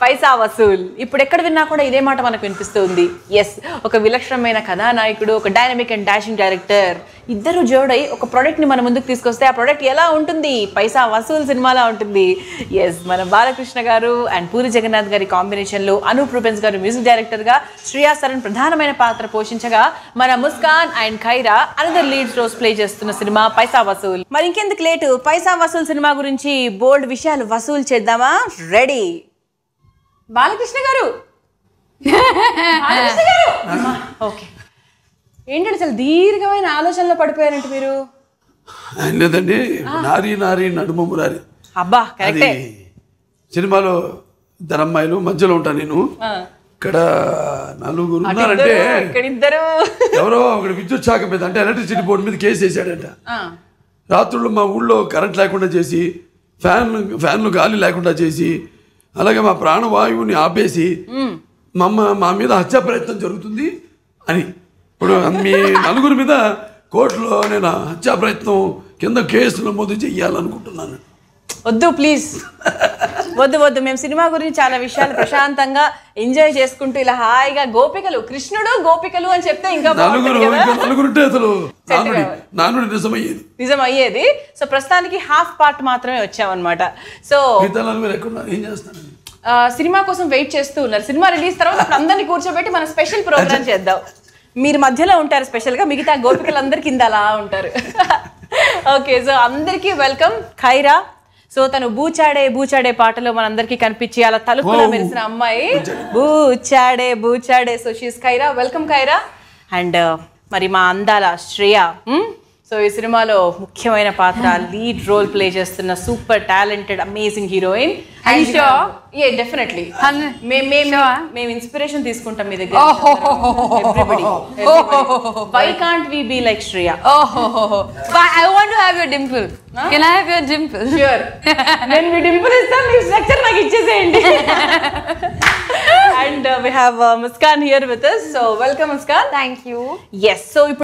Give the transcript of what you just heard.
పైసా వసూల్ ఇప్పుడు ఎక్కడ విన్నా కూడా ఇదే మాట మనకు వినిపిస్తుంది ఎస్ ఒక విలక్షణమైన కథానాయకుడు ఒక డైనమిక్ అండ్ డాషింగ్ డైరెక్టర్ ఇద్దరు జోడై ఒక ప్రోడక్ట్ ని మన ముందుకు తీసుకొస్తే ఆ ప్రోడక్ట్ ఎలా ఉంటుంది పైసా వసూల్ సినిమాలా ఉంటుంది ఎస్ మన బాలకృష్ణ గారు అండ్ పూరి జగన్నాథ్ గారి కాంబినేషన్ లో అనూప్ రూపెన్స్ గారు మ్యూజిక్ డైరెక్టర్ గా శ్రియా సరణ్ ప్రధానమైన పాత్ర పోషించగా మన Muskan and Khaira another lead roles play చేస్తున్న సినిమా పైసా వసూల్ మరి ఇంకెందుకు లేటు పైసా వసూల్ సినిమా గురించి బోల్డ్ విషయాలు వసూలు చేద్దామా రెడీ బాలకృష్ణ గారు బాలకృష్ణ గారు ఓకే ఏంటంటే చాలా దీర్ఘమైన ఆలోచనలో పడిపోయారంట మీరు ఆయన లేదండి నారి నారి నడుమ మురారి అబ్బా అది కరెక్టే సినిమాలో ఇద్దరు అమ్మాయిలు మధ్యలో ఉంటాను నేను ఆ. ఇక్కడ నలుగురు ఉన్నారంటే ఇద్దరు, ఇక్కడ ఇద్దరు ఎవరో ఒకటి విద్యుత్ శాఖ మీద అంటే ఎలక్ట్రిసిటీ బోర్డు మీద కేసు వేసాడంట ఆ, రాత్రులు మా ఊళ్ళో కరెంట్ లేకుండా చేసి ఫ్యాన్ ఫ్యాన్లు గాలి లేకుండా చేసి అలాగే మా ప్రాణవాయువుని ఆపేసి మా అమ్మ మా మీద హత్యా ప్రయత్నం జరుగుతుంది అని ఇప్పుడు మీ నలుగురి మీద కోర్టులో నేను హత్యా ప్రయత్నం కింద కేసు నమోదు చెయ్యాలనుకుంటున్నాను వద్దు ప్లీజ్ వద్దు వద్దు మేము సినిమా గురించి చాలా విషయాలు ప్రశాంతంగా ఎంజాయ్ చేసుకుంటూ ఇలా హాయిగా గోపికలు కృష్ణుడు గోపికలు అని చెప్తే ఇంకా నలుగురు బాగుంటుంది కదా ఇంకా నలుగురుంటే అసలు నానుడి కావాలి. నానుడి నిజమయ్యేది నిజం అయ్యేది సో ప్రస్తుతానికి హాఫ్ పార్ట్ మాత్రమే వచ్చామన్నమాట సో మిగతా నలుగురు ఎక్కడ ఏం చేస్తాను ఆ, సినిమా కోసం వెయిట్ చేస్తూ ఉన్నారు సినిమా రిలీజ్ తర్వాత అప్పుడు అందరినీ కూర్చోబెట్టి మనం స్పెషల్ ప్రోగ్రామ్ చేద్దాం మీరు మధ్యలో ఉంటారు స్పెషల్ గా మిగతా గోపికలందరూ కింద అలా ఉంటారు ఓకే సో అందరికీ వెల్కమ్ ఖైరా సో తను బూచాడే బూచాడే పాటలో మనందరికీ కనిపించి అలా తలుపులో ఓ. మెరిసిన అమ్మాయి బూచాడే బూచాడే so she's Khaira welcome Khaira and మరి మా అందాల శ్రేయ సో ఈ సినిమాలో ముఖ్యమైన పాత్ర లీడ్ రోల్ ప్లే చేస్తున్న super talented amazing heroine Are you sure? ఏ డెఫినెట్లీ Hundred- మేము మేము Sure? మేము ఇన్స్పిరేషన్ తీసుకుంటాం మీ దగ్గర Oh. Why can't we be like Shreya Oh, but I want to have your dimple. Can I have your dimple? Sure నేను మీ dimple ఇస్తాను మీ స్ట్రక్చర్ నాకు ఇచ్చేసేయండి and we have Muskan here with us so welcome Muskan Thank you. Yes so ఇప్పుడు